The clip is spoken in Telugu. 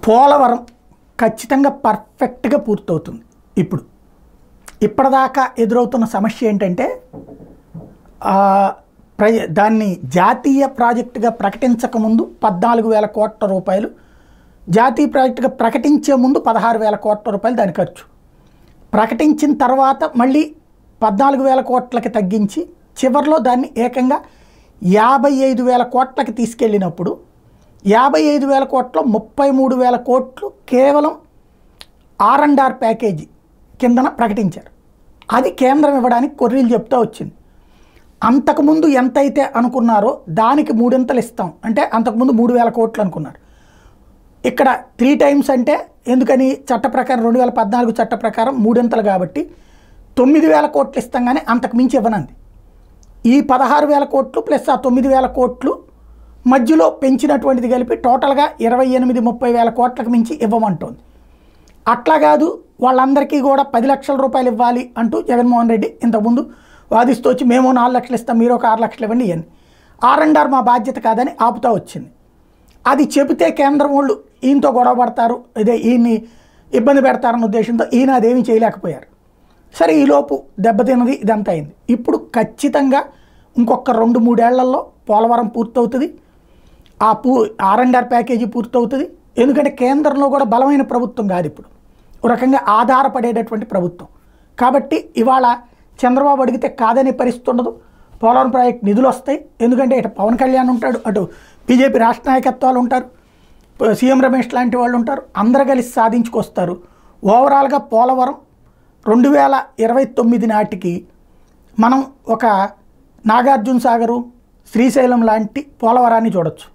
పోలవరం ఖచ్చితంగా పర్ఫెక్ట్గా పూర్తవుతుంది ఇప్పుడు ఇప్పటిదాకా ఎదురవుతున్న సమస్య ఏంటంటే ఆ, ప్రజ దాన్ని జాతీయ ప్రాజెక్టుగా ప్రకటించకముందు పద్నాలుగు వేల కోట్ల రూపాయలు జాతీయ ప్రాజెక్టుగా ప్రకటించే ముందు పదహారు వేల కోట్ల రూపాయలు దాని ఖర్చు ప్రకటించిన తర్వాత మళ్ళీ పద్నాలుగు వేల కోట్లకి తగ్గించి చివరిలో దాన్ని ఏకంగా యాభై ఐదు వేల కోట్లకి తీసుకెళ్ళినప్పుడు యాభై ఐదు వేల కోట్లో ముప్పై మూడు వేల కోట్లు కేవలం ఆర్ అండ్ ఆర్ ప్యాకేజీ కిందన ప్రకటించారు అది కేంద్రం ఇవ్వడానికి కొర్రీలు చెప్తూ వచ్చింది అంతకుముందు ఎంతైతే అనుకున్నారో దానికి మూడింతలు ఇస్తాం అంటే అంతకుముందు మూడు వేల కోట్లు అనుకున్నారు ఇక్కడ త్రీ టైమ్స్ అంటే ఎందుకని చట్ట ప్రకారం రెండు వేల పద్నాలుగు చట్ట ప్రకారం మూడింతలు కాబట్టి తొమ్మిది వేల కోట్లు ఇస్తాం కానీ అంతకు మించి ఇవ్వనంది ఈ పదహారు వేల కోట్లు ప్లస్ ఆ తొమ్మిది వేల కోట్లు మధ్యలో పెంచినటువంటిది కలిపి టోటల్గా ఇరవై ఎనిమిది ముప్పై వేల కోట్లకు మించి ఇవ్వమంటోంది అట్లా కాదు వాళ్ళందరికీ కూడా పది లక్షల రూపాయలు ఇవ్వాలి అంటూ జగన్మోహన్ రెడ్డి ఇంతకుముందు వాదిస్తూ వచ్చి మేము నాలుగు లక్షలు ఇస్తాం మీరు ఒక ఆరు లక్షలు ఇవ్వండి ఇవన్నీ ఆర్ అండ్ ఆర్ మా బాధ్యత కాదని ఆపుతా వచ్చింది అది చెబితే కేంద్రం వాళ్ళు ఈయనతో గొడవ పడతారు ఇదే ఈయన్ని ఇబ్బంది పెడతారన్న ఉద్దేశంతో ఈయన అదేమీ చేయలేకపోయారు సరే ఈలోపు దెబ్బతిన్నది ఇదంతా అయింది ఇప్పుడు ఖచ్చితంగా ఇంకొక రెండు మూడేళ్లలో పోలవరం పూర్తవుతుంది ఆ పూ ఆర్ అండ్ ఆర్ ప్యాకేజీ పూర్తవుతుంది ఎందుకంటే కేంద్రంలో కూడా బలమైన ప్రభుత్వం కాదు ఇప్పుడు ఒక రకంగా ఆధారపడేటటువంటి ప్రభుత్వం కాబట్టి ఇవాళ చంద్రబాబు అడిగితే కాదనే పరిస్థితి ఉండదు పోలవరం ప్రాజెక్ట్ నిధులు వస్తాయి ఎందుకంటే ఇటు పవన్ కళ్యాణ్ ఉంటాడు అటు బీజేపీ రాష్ట్ర నాయకత్వాలు ఉంటారు ప- సీఎం రమేష్ లాంటి వాళ్ళు ఉంటారు అందరు కలిసి సాధించుకొస్తారు ఓవరాల్గా పోలవరం రెండు వేల ఇరవై తొమ్మిది నాటికి మనం ఒక నాగార్జున సాగరు శ్రీశైలం లాంటి పోలవరాన్ని చూడొచ్చు